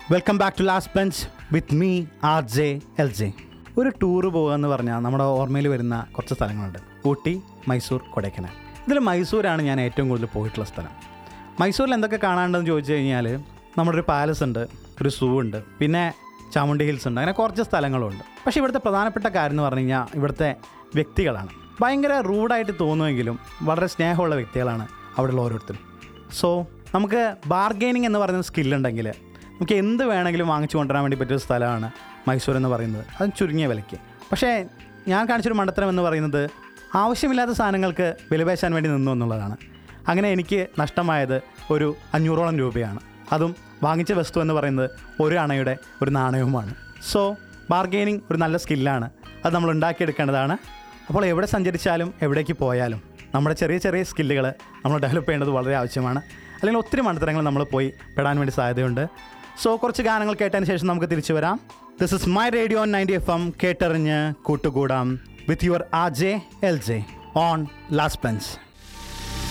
welcome back to last bench with me R J L J ഒരു tour പോകുക എന്ന് പറഞ്ഞാൽ നമ്മുടെ ഓർമ്മയിൽ വരുന്ന കുറച്ച് സ്ഥലങ്ങളുണ്ട് ഊട്ടി മൈസൂർ കൊടൈക്കനാൽ ഇതിൽ മൈസൂരാണ് ഞാൻ ഏറ്റവും കൂടുതൽ പോയിട്ടുള്ള സ്ഥലം മൈസൂരിൽ എന്തൊക്കെ കാണാനുണ്ടെന്ന് ചോദിച്ചു കഴിഞ്ഞാൽ നമ്മുടെ ഒരു പാലസ് ഉണ്ട് ഒരു സൂ ഉണ്ട് പിന്നെ ചാമുണ്ടി ഹിൽസ് ഉണ്ട് അങ്ങനെ കുറച്ച് സ്ഥലങ്ങളുണ്ട് പക്ഷേ ഇവിടുത്തെ പ്രധാനപ്പെട്ട കാര്യം എന്ന് പറഞ്ഞു കഴിഞ്ഞാൽ ഇവിടുത്തെ വ്യക്തികളാണ് ഭയങ്കര റൂഡായിട്ട് തോന്നുമെങ്കിലും വളരെ സ്നേഹമുള്ള വ്യക്തികളാണ് അവിടെയുള്ള ഓരോരുത്തരും സോ നമുക്ക് ബാർഗെയിനിങ് എന്ന് പറയുന്ന സ്കില്ലുണ്ടെങ്കിൽ നമുക്ക് എന്ത് വേണമെങ്കിലും വാങ്ങിച്ചു കൊണ്ടുവരാൻ വേണ്ടി പറ്റിയ ഒരു സ്ഥലമാണ് മൈസൂർ എന്ന് പറയുന്നത് അത് ചുരുങ്ങിയ വിലയ്ക്ക് പക്ഷേ ഞാൻ കാണിച്ചൊരു മണ്ടത്തരം എന്ന് പറയുന്നത് ആവശ്യമില്ലാത്ത സാധനങ്ങൾക്ക് വിലപേശാൻ വേണ്ടി നിന്നു എന്നുള്ളതാണ് അങ്ങനെ എനിക്ക് നഷ്ടമായത് ഒരു അഞ്ഞൂറോളം രൂപയാണ് അതും വാങ്ങിച്ച വസ്തു എന്ന് പറയുന്നത് ഒരു അണയുടെ ഒരു നാണയവുമാണ് സോ ബാർഗെയിനിങ് ഒരു നല്ല സ്കില്ലാണ് അത് നമ്മൾ ഉണ്ടാക്കിയെടുക്കേണ്ടതാണ് അപ്പോൾ എവിടെ സഞ്ചരിച്ചാലും എവിടേക്ക് പോയാലും നമ്മുടെ ചെറിയ ചെറിയ സ്കില്ലുകൾ നമ്മൾ ഡെവലപ്പ് ചെയ്യേണ്ടത് വളരെ ആവശ്യമാണ് അല്ലെങ്കിൽ ഒത്തിരി മണ്ടത്തരങ്ങൾ നമ്മൾ പോയി പെടാൻ വേണ്ടി സാധ്യതയുണ്ട് സോ കുറച്ച് ഗാനങ്ങൾ കേട്ടതിന് ശേഷം നമുക്ക് തിരിച്ചു വരാം this is my radio ninety F M കേട്ടറിഞ്ഞ് കൂട്ടുകൂടാം with your R J L J on last bench